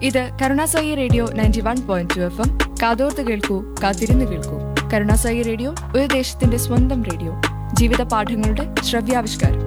ഇത് കരുണാസായി radio ninety one point two F M കാതോർത്ത് കേൾക്കൂ കാത്തിരുന്ന് കേൾക്കൂ കരുണാസായി റേഡിയോ ഒരു ദേശത്തിന്റെ സ്വന്തം റേഡിയോ ജീവിത പാഠങ്ങളുടെ ശ്രവ്യാവിഷ്കാരം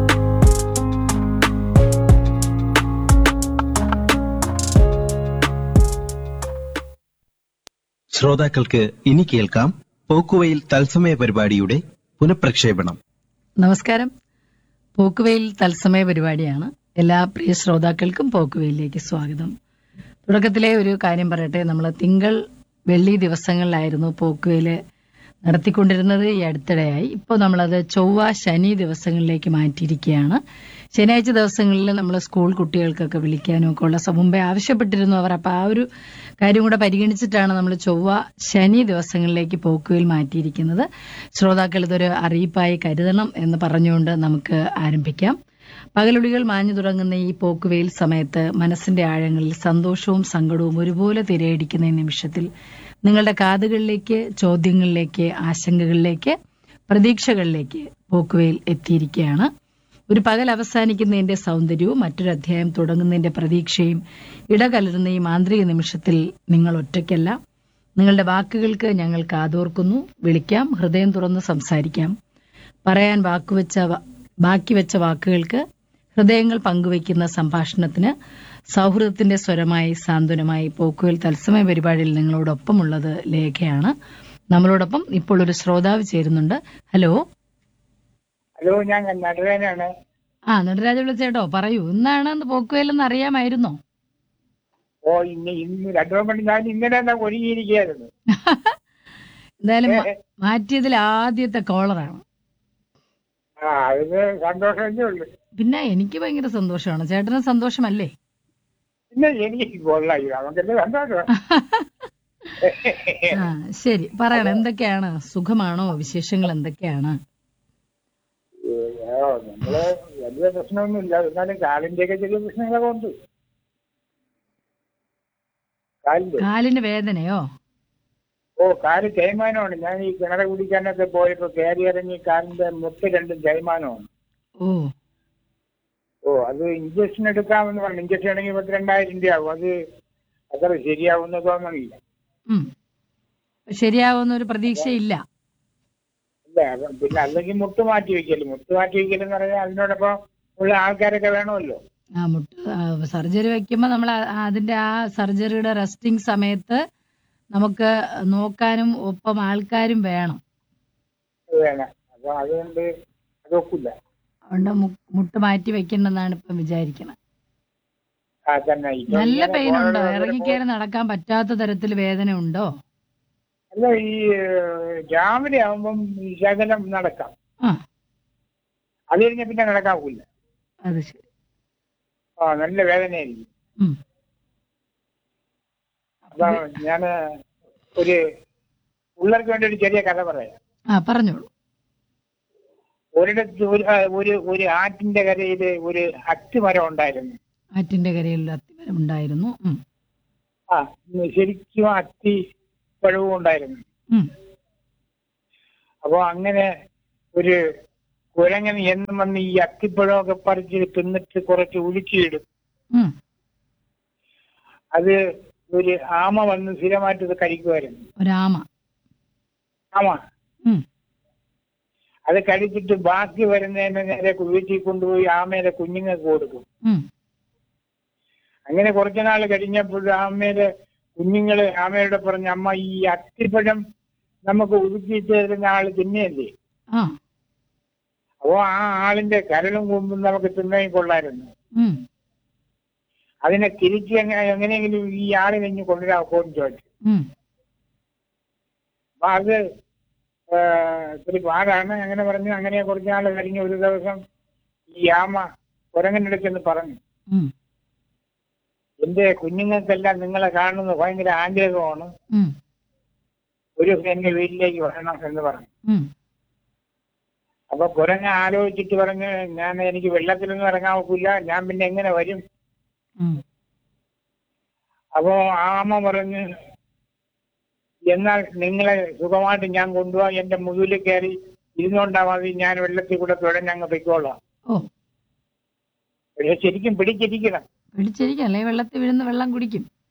ശ്രോതാക്കൾക്ക് ഇനി കേൾക്കാം പോക്കുവയിൽ തത്സമയ പരിപാടിയുടെ പുനഃപ്രക്ഷേപണം നമസ്കാരം പോക്കുവെയിൽ തത്സമയ പരിപാടിയാണ് എല്ലാ പ്രിയ ശ്രോതാക്കൾക്കും പോക്കുവെയിലേക്ക് സ്വാഗതം തുടക്കത്തിലെ ഒരു കാര്യം പറയട്ടെ നമ്മൾ തിങ്കൾ വെള്ളി ദിവസങ്ങളിലായിരുന്നു പോക്കുവെയിൽ നടത്തിക്കൊണ്ടിരുന്നത് ഈ അടുത്തിടെയായി ഇപ്പോൾ നമ്മളത് ചൊവ്വ ശനി ദിവസങ്ങളിലേക്ക് മാറ്റിയിരിക്കുകയാണ് ശനിയാഴ്ച ദിവസങ്ങളിൽ നമ്മൾ സ്കൂൾ കുട്ടികൾക്കൊക്കെ വിളിക്കാനും ഒക്കെ ഉള്ള സ- മുമ്പേ ആവശ്യപ്പെട്ടിരുന്നു അവർ അപ്പോൾ ആ ഒരു കാര്യം കൂടെ പരിഗണിച്ചിട്ടാണ് നമ്മൾ ചൊവ്വ ശനി ദിവസങ്ങളിലേക്ക് പോക്കുവെയിൽ മാറ്റിയിരിക്കുന്നത് ശ്രോതാക്കൾ ഇതൊരു അറിയിപ്പായി കരുതണം എന്ന് പറഞ്ഞുകൊണ്ട് നമുക്ക് ആരംഭിക്കാം പകലൊളികൾ മാഞ്ഞു തുടങ്ങുന്ന ഈ പോക്കുവെയിൽ സമയത്ത് മനസ്സിന്റെ ആഴങ്ങളിൽ സന്തോഷവും സങ്കടവും ഒരുപോലെ തിരയടിക്കുന്ന ഈ നിമിഷത്തിൽ നിങ്ങളുടെ കാതുകളിലേക്ക് ചോദ്യങ്ങളിലേക്ക് ആശങ്കകളിലേക്ക് പ്രതീക്ഷകളിലേക്ക് പോക്കുവെയിൽ എത്തിയിരിക്കുകയാണ് ഒരു പകൽ അവസാനിക്കുന്നതിന്റെ സൗന്ദര്യവും മറ്റൊരു അധ്യായം തുടങ്ങുന്നതിന്റെ പ്രതീക്ഷയും ഇടകലരുന്ന ഈ മാന്ത്രിക നിമിഷത്തിൽ നിങ്ങൾ ഒറ്റയ്ക്കല്ല നിങ്ങളുടെ വാക്കുകൾക്ക് ഞങ്ങൾ കാതോർക്കുന്നു വിളിക്കാം ഹൃദയം തുറന്ന് സംസാരിക്കാം പറയാൻ വാക്കുവെച്ച വ- ബാക്കി വെച്ച വാക്കുകൾക്ക് ഹൃദയങ്ങൾ പങ്കുവയ്ക്കുന്ന സംഭാഷണത്തിന് സൗഹൃദത്തിന്റെ സ്വരമായി സാന്ത്വനമായി പോക്കുവൽ തത്സമയ പരിപാടിയിൽ നിങ്ങളോടൊപ്പമുള്ളത് ലേഖയാണ് നമ്മളോടൊപ്പം ഇപ്പോൾ ഒരു ശ്രോതാവ് ചേരുന്നുണ്ട് ഹലോ ഹലോ ഞാൻ നടരാനാണ് ആ നടരാജ വിളിച്ചേട്ടോ പറയൂ ഇന്നാണ് പോക്കുവലെന്ന് അറിയാമായിരുന്നോ ഓ ഇന്ന് ഇന്ന് രണ്ടു മണി ഞാൻ ഇന്നലെ എന്നാ ഒരുങ്ങിയിരിക്കുകയായിരുന്നു എന്തായാലും മ- മാറ്റിയതിൽ ആദ്യത്തെ കോളറാണ് ആ അതിന് സന്തോഷമേ ഉള്ളു പിന്നെ എനിക്ക് ഭയങ്കര സന്തോഷമാണ് ചേട്ടന് സന്തോഷമല്ലേ പിന്നെ എനിക്ക് കൊള്ളായി നമുക്കെല്ലാം സന്തോഷം ആ ശരി പറയണം എന്തൊക്കെയാണ് സുഖമാണോ വിശേഷങ്ങൾ എന്തൊക്കെയാണ് ഓ, നമ്മള് വലിയ പ്രശ്നമൊന്നുമില്ല എന്നാലും കാലിന്റെ ഒക്കെ ചെറിയ പ്രശ്നങ്ങളൊക്കെ ഉണ്ട് കാലിന്റെ കാലിന് വേദനയോ ഓ കാല് തേയ്മാനമാണ് ഞാൻ ഈ കിണറ കുടിക്കാനൊക്കെ പോയപ്പോ കയറി ഇറങ്ങി കാലിന്റെ മുട്ട് രണ്ടും തേയ്മാനമാണ് ഓ ഓ അത് ഇഞ്ചക്ഷൻ എടുക്കാമെന്ന് പറഞ്ഞു ഇഞ്ചക്ഷൻ ആണെങ്കിൽ പത്തിരണ്ടായിരം രൂപയാവും അത് അത്ര ശരിയാവുമെന്ന് തോന്നണില്ല ഉം. ശരിയാവുന്ന ഒരു പ്രതീക്ഷയില്ല ഇല്ല അത് പിന്നെ അല്ലെങ്കിൽ മുട്ട് മാറ്റി വെക്കല് മുട്ട് മാറ്റി വെക്കലെന്ന് പറഞ്ഞാൽ അതിനോടൊപ്പം ഉള്ള ആൾക്കാരൊക്കെ വേണമല്ലോ ആ മുട്ട് സർജറി വെക്കുമ്പോൾ നമ്മൾ അതിന്റെ ആ സർജറിയുടെ റെസ്റ്റിംഗ് സമയത്ത് നമുക്ക് നോക്കാനും ഒപ്പം ആൾക്കാരും വേണം അത് വേണം അപ്പൊ അതുകൊണ്ട് അതൊക്കില്ല അതുകൊണ്ട് മു- മുട്ട് മാറ്റി വെക്കണ്ടെന്നാണ് ഇപ്പം വിചാരിക്കുന്നത് ആ തന്നെ ഇപ്പൊ നല്ല ഇങ്ങനെ പെയിൻ ഉണ്ടോ പോകാതെ ഇറങ്ങിക്കയറി നടക്കാൻ പറ്റാത്ത തരത്തിൽ വേദന ഉണ്ടോ അല്ല ഈ ഏഹ്, രാവിലെ ആവുമ്പം ഈ ശകലം നടക്കാം ആ അത് കഴിഞ്ഞ പിന്നെ നടക്കാവില്ല അത് ശരി ആ നല്ല വേദനയായിരിക്കും ഉം. അപ്പൊ ഞാന് ഒരു പിള്ളേർക്ക് വേണ്ടി ഒരു ചെറിയ കഥ പറയാം ആ പറഞ്ഞോളൂ ഒരിടത്ത് ഒരു ആ, ഒരു ഒരു ആറ്റിന്റെ കരയില് ഒരു അത്തിമരം ഉണ്ടായിരുന്നു ആറ്റിന്റെ കരയിൽ അത്തിമരം ഉണ്ടായിരുന്നു ഉം. ആ ശരിക്കും അത്തി പഴവും ഉണ്ടായിരുന്നു ഉം. അപ്പൊ അങ്ങനെ ഒരു കുരങ്ങൻ എന്നും വന്ന് ഈ അത്തിപ്പഴമൊക്കെ പറിച്ച് തിന്നിട്ട് കുറച്ച് ഉരുക്കിയിടും ഉം. അത് ഒരു ആമ വന്ന് സ്ഥിരമായിട്ട് ഇത് കഴിക്കുമായിരുന്നു ഒരാമ ആമ ഉം. അത് കഴിച്ചിട്ട് ബാക്കി വരുന്നതിന് നേരെ വീട്ടിൽ കൊണ്ടുപോയി ആമയുടെ കുഞ്ഞുങ്ങൾക്ക് കൊടുക്കും ഉം. അങ്ങനെ കുറച്ചു നാൾ കഴിഞ്ഞപ്പോൾ ആമയുടെ കുഞ്ഞുങ്ങള് ആമയോട് പറഞ്ഞു അമ്മ ഈ അത്തിപ്പഴം നമുക്ക് ഉരുക്കിയിട്ട് തരുന്ന ആള് തിന്നെയല്ലേ ആ അപ്പോ ആ ആളിന്റെ കരളും കൊമ്പും നമുക്ക് തിന്നാൻ കൊള്ളായിരുന്നു ഉം. അതിനെ തിരിച്ച് എങ്ങനെ എങ്ങനെയെങ്കിലും ഈ ആളിനെ ഇനി കൊണ്ടുവരാമോ എന്ന് ചോദിച്ചു ഉം. അപ്പൊ അത് ആ, ഇത്തിരി പാടാണ് അങ്ങനെ പറഞ്ഞു അങ്ങനെ കുറച്ച് നാൾ കഴിഞ്ഞ് ഒരു ദിവസം ഈ ആമ കുരങ്ങനെടുക്കെന്ന് പറഞ്ഞു ഉം. എന്റെ കുഞ്ഞുങ്ങൾക്കെല്ലാം നിങ്ങളെ കാണുന്നത് ഭയങ്കര ആഗ്രഹമാണ് ഉം. ഒരു എന്റെ വീട്ടിലേക്ക് വരണം എന്ന് പറഞ്ഞു ഉം. അപ്പൊ കുരങ്ങ ആലോചിച്ചിട്ട് പറഞ്ഞ് ഞാൻ എനിക്ക് വെള്ളത്തിലൊന്നും ഇറങ്ങാൻ ഒക്കില്ല ഞാൻ പിന്നെ എങ്ങനെ വരും ഉം. അപ്പോ ആമ പറഞ്ഞ് എന്നാൽ നിങ്ങളെ സുഖമായിട്ട് ഞാൻ കൊണ്ടുപോകാം എന്റെ മുതുകിൽ കയറി ഇരുന്നോണ്ടാ മതി ഞാൻ വെള്ളത്തിൽ കൂടെ തുഴഞ്ഞങ്ങ് പൊയ്ക്കോളാം ഓ പക്ഷെ ശരിക്കും പിടിച്ചിരിക്കണം പിടിച്ചിരിക്കും അല്ലെങ്കിൽ വെള്ളത്തിൽ വീഴുന്ന വെള്ളം കുടിക്കും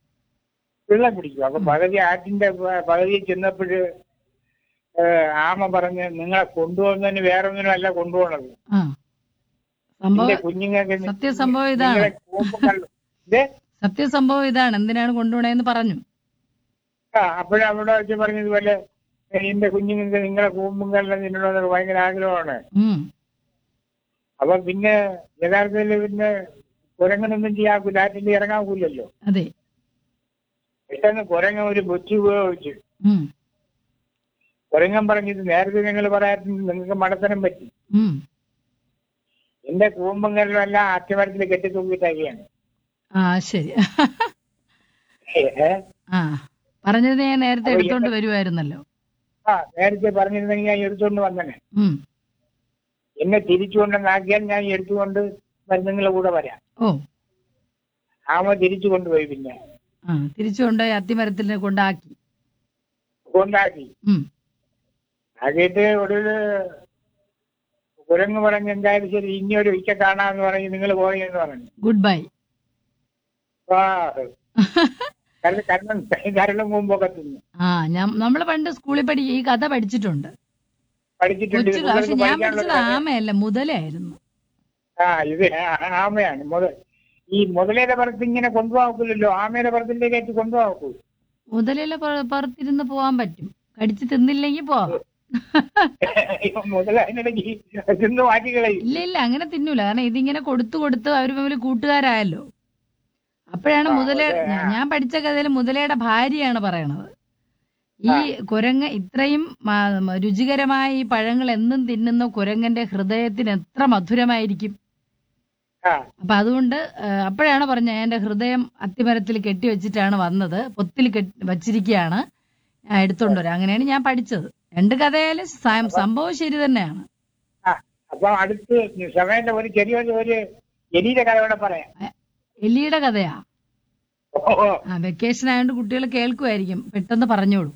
വെള്ളം കുടിക്കും അപ്പൊ പകുതി ആറ്റിന്റെ പ- പകുതി ചെന്നപ്പോഴ് ആമ പറഞ്ഞ് നിങ്ങളെ കൊണ്ടുപോകുന്നതിന് വേറെ ഒന്നിനും അല്ല കൊണ്ടുപോകണത് ആ എന്റെ സംഭവം കുഞ്ഞുങ്ങൾക്ക് നി- സത്യസംഭവം ഇതാണ് നിങ്ങളെ കൂമ്പുകൾ ഇത് സത്യസംഭവം ഇതാണ് എന്തിനാണ് കൊണ്ടുപോണേന്ന് പറഞ്ഞു ആ അപ്പോഴവിടെ അവിടെ വെച്ച് പറഞ്ഞതുപോലെ എന്റെ കുഞ്ഞുങ്ങൾക്ക് നിങ്ങളെ കൂമ്പുകളിൽ നിന്നോട് ഭയങ്കര ആഗ്രഹമാണ് ഉം അപ്പൊ പിന്നെ യഥാർത്ഥത്തിൽ പിന്നെ കുരങ്ങനൊന്നും ചെയ്യാക്കൂല ആറ്റിൽ ഇറങ്ങാക്കൂലല്ലോ അതെ പെട്ടെന്ന് കുരങ്ങ ഒരു ബുദ്ധി ഉപയോഗിച്ചു ഉം കുരങ്ങൻ പറഞ്ഞത് നേരത്തെ നിങ്ങൾ പറയാറുണ്ട് നിങ്ങൾക്ക് മടത്തരം പറ്റി ഉം എന്റെ കൂമ്പുകളിലെല്ലാം അത്തിമരത്തിൽ കെട്ടി തൂക്കിയിട്ടൊക്കെയാണ് ആ ശരി ഏ? ആ പറഞ്ഞത് ഞാൻ നേരത്തെ അപ്പൊ എടുത്തോണ്ട് വരുമായിരുന്നല്ലോ ആ നേരത്തെ പറഞ്ഞിരുന്നെങ്കിൽ ഞാൻ എടുത്തുകൊണ്ട് വന്നനെ ഉം എന്നെ തിരിച്ചുകൊണ്ടെന്നാക്കിയാൽ ഞാൻ എടുത്തുകൊണ്ട് നിങ്ങളുടെ കൂടെ വരാം ഓ ആമ തിരിച്ചു കൊണ്ടുപോയി പിന്നെ ആ തിരിച്ചു കൊണ്ടുപോയി അത്തിമരത്തിൽ കൊണ്ടാക്കി കൊണ്ടാക്കി ഉം ആക്കിയിട്ട് ഒടുവിൽ കുരങ്ങ് പറഞ്ഞ് എന്തായാലും ശരി ഇനി ഒരു ഉച്ച കാണാന്ന് പറഞ്ഞ് നിങ്ങൾ പോയി എന്ന് പറഞ്ഞു ഗുഡ് ബൈ ആ കരൾ കരണം കരളും മുമ്പൊക്കെ തിന്നു ആ ഞാൻ നമ്മൾ പണ്ട് സ്കൂളിൽ പഠി ഈ കഥ പഠിച്ചിട്ടുണ്ട് പഠിച്ചിട്ടുണ്ട് കൊച്ചു ഇത് പക്ഷെ കുട്ടികൾക്ക് ഞാൻ പഠിക്കാനുള്ള പഠിച്ചത് ആമയല്ല മുതലായിരുന്നു ആ ഇത് ആ- ആമയാണ് മുതൽ ഈ മുതലേടെ പുറത്ത് ഇങ്ങനെ കൊണ്ടുപോകാക്കൂലല്ലോ ആമയുടെ പുറത്തിന്റെ കയറ്റി കൊണ്ടുപോകാക്കൂ മുതലിലെ പുറ- പുറത്തിരുന്ന് പോവാൻ പറ്റും കടിച്ച് തിന്നില്ലെങ്കിൽ പോവാം മുതൽ അതിനിടയ്ക്ക് തിന്ന് മാറ്റി കളയും ഇല്ല ഇല്ല അങ്ങനെ തിന്നൂല കാരണം ഇതിങ്ങനെ കൊടുത്തു കൊടുത്ത് അവര് തമ്മിൽ കൂട്ടുകാരായല്ലോ അപ്പോഴാണ് ആ, മുതലേ അതെ, ആ. ഞാൻ പഠിച്ച കഥയിൽ മുതലയുടെ ഭാര്യയാണ് പറയണത് ഈ കുരങ്ങ് ഇത്രയും മ- മ- രുചികരമായ ഈ പഴങ്ങൾ എന്നും തിന്നുന്ന കുരങ്ങന്റെ ഹൃദയത്തിന് എത്ര മധുരമായിരിക്കും ആ അപ്പൊ അതുകൊണ്ട് ആ, അപ്പോഴാണ് പറഞ്ഞ എന്റെ ഹൃദയം അത്തിമരത്തിൽ കെട്ടിവെച്ചിട്ടാണ് വന്നത് പൊത്തിൽ കെട്ടി വച്ചിരിക്കുകയാണ് ഞാൻ എടുത്തോണ്ട് വരാം അങ്ങനെയാണ് ഞാൻ പഠിച്ചത് രണ്ട് കഥയായാലും സ- സംഭവം ശരി തന്നെയാണ് ആ അപ്പൊ അടുത്ത് സമയത്ത് ഒരു ചെറിയൊരു ഒരു എലിയുടെ കഥ കൂടെ പറയാം എലിയുടെ കഥയാ ഓ, ഓ. ആ വെക്കേഷൻ ആയതുകൊണ്ട് കുട്ടികൾ കേൾക്കുമായിരിക്കും പെട്ടെന്ന് പറഞ്ഞോളൂ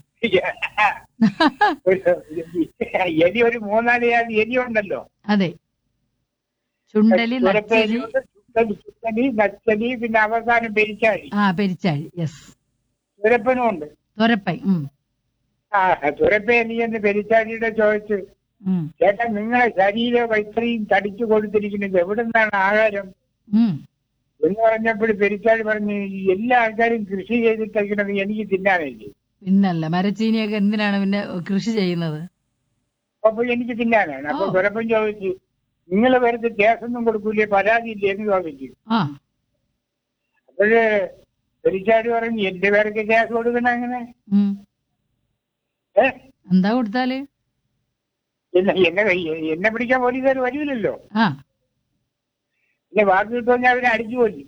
ഒരു എലി ഒരു മൂന്നാല് ജാതി എലി ഉണ്ടല്ലോ അതെ ചുണ്ടലി നച്ചലി ചുരപ്പേലിയുണ്ട്, ചുണ്ടലി ചുണ്ടലി നച്ചലി പിന്നെ അവസാനം പെരിച്ചാഴി ആ പെരിച്ചാഴി യെസ് ചുരപ്പനും ഉണ്ട് തൊരപ്പൈ ഉം ആ ചുരപ്പേലി എന്ന് പെരിച്ചാഴിയുടെ ചോദിച്ചു ഉം ചേട്ടാ നിങ്ങളെ ശരീരം ഇത്രയും തടിച്ചു കൊടുത്തിരിക്കുന്നത് എവിടെ നിന്നാണ് ആഹാരം ഉം എന്ന് പറഞ്ഞപ്പോൾ പെരിച്ചാഴി പറഞ്ഞു "ഈ എല്ലാ ആൾക്കാരും കൃഷി ചെയ്തിട്ടിരിക്കുന്നത് എനിക്ക് തിന്നാനല്ലേ പിന്നല്ല മരച്ചീനിയൊക്കെ എന്തിനാണ് പിന്നെ കൃഷി ചെയ്യുന്നത് അപ്പൊ എനിക്ക് തിന്നാനാണ് അപ്പൊ ഓ. ചുരപ്പൻ ചോദിച്ചു നിങ്ങൾ വെറുതെ കേസൊന്നും കൊടുക്കൂലേ പരാതി ഇല്ലേ എന്ന് ചോദിച്ചു ആ അപ്പോഴ് പെരിച്ചാഴി പറഞ്ഞു എന്റെ പേർക്ക് കേസ് കൊടുക്കണം അങ്ങനെ ഉം ഏ എന്താ കൊടുത്താല് എന്നെ എന്നെ എന്നെ പിടിക്കാൻ പോലീസുകാർ വരില്ലല്ലോ ആ പിന്നെ വാക്ക് കിട്ടുമെന്ന് അവരെ അടിച്ചു കൊല്ലി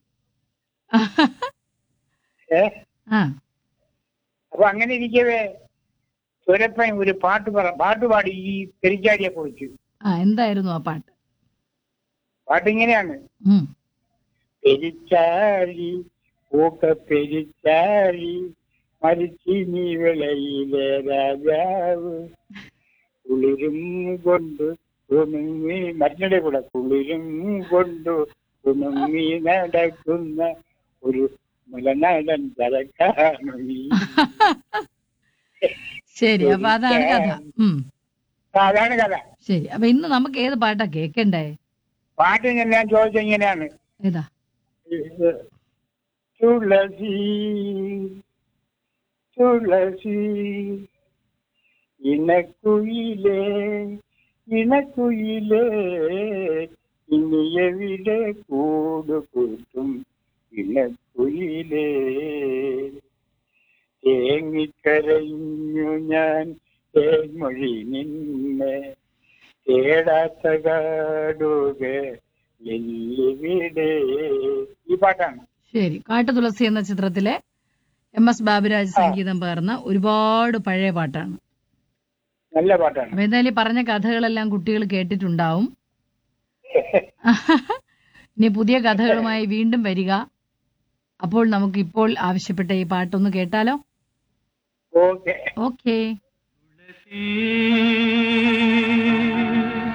ഏ ആ അപ്പൊ അങ്ങനെ ഇരിക്കവേ ചുരപ്പൻ ഒരു പാട്ട് പറ പാട്ട് പാടി ഈ പെരിച്ചാടിയെ കുറിച്ച് ആ എന്തായിരുന്നു ആ പാട്ട് പാട്ട് ഇങ്ങനെയാണ് ഉം പെരിച്ചാഴി പൂക്ക പെരിച്ചാഴി മരിച്ചിനി വിളയിലെ രാജാവ് കുളിരും കൊണ്ട് കുണുങ്ങി മറ്റേ കൂടെ കുളിരും കൊണ്ട് കുണുങ്ങി നടക്കുന്ന ഒരു മുലനാടൻ ചരക്കാണ് നീ. ശരി അപ്പൊ അതാണ് കഥ ഉം അതാണ് കഥ ശരി അപ്പൊ ഇന്ന് നമുക്ക് ഏത് പാട്ടാ കേക്കണ്ടേ പാട്ട് ഞാൻ ചോദിച്ച ഇങ്ങനെയാണ് ഏതാ തുളസി തുളസി ഇണക്കുയിലേ ഇണക്കുയിലേ ഇനി എവിടെ കൂട് കൂട്ടും ഇണക്കുയിലേ തേങ്ങിക്കരഞ്ഞു ഞാൻ തേൻമൊഴി നിന്നെ തേടാത്ത കാടുക എല്ലിവിടെ ഈ പാട്ടാണ് ശരി കാട്ടുതുളസി എന്ന ചിത്രത്തിലെ എം എസ് ബാബുരാജ് സംഗീതം പകർന്ന ഒരുപാട് പഴയ പാട്ടാണ് നല്ല പാട്ടാണ് അപ്പൊ എന്തായാലും ഈ പറഞ്ഞ കഥകളെല്ലാം കുട്ടികൾ കേട്ടിട്ടുണ്ടാവും ഇനി പുതിയ കഥകളുമായി വീണ്ടും വരിക അപ്പോൾ നമുക്ക് ഇപ്പോൾ ആവശ്യപ്പെട്ട ഈ പാട്ടൊന്ന് കേട്ടാലോ ഓക്കെ ഓക്കേ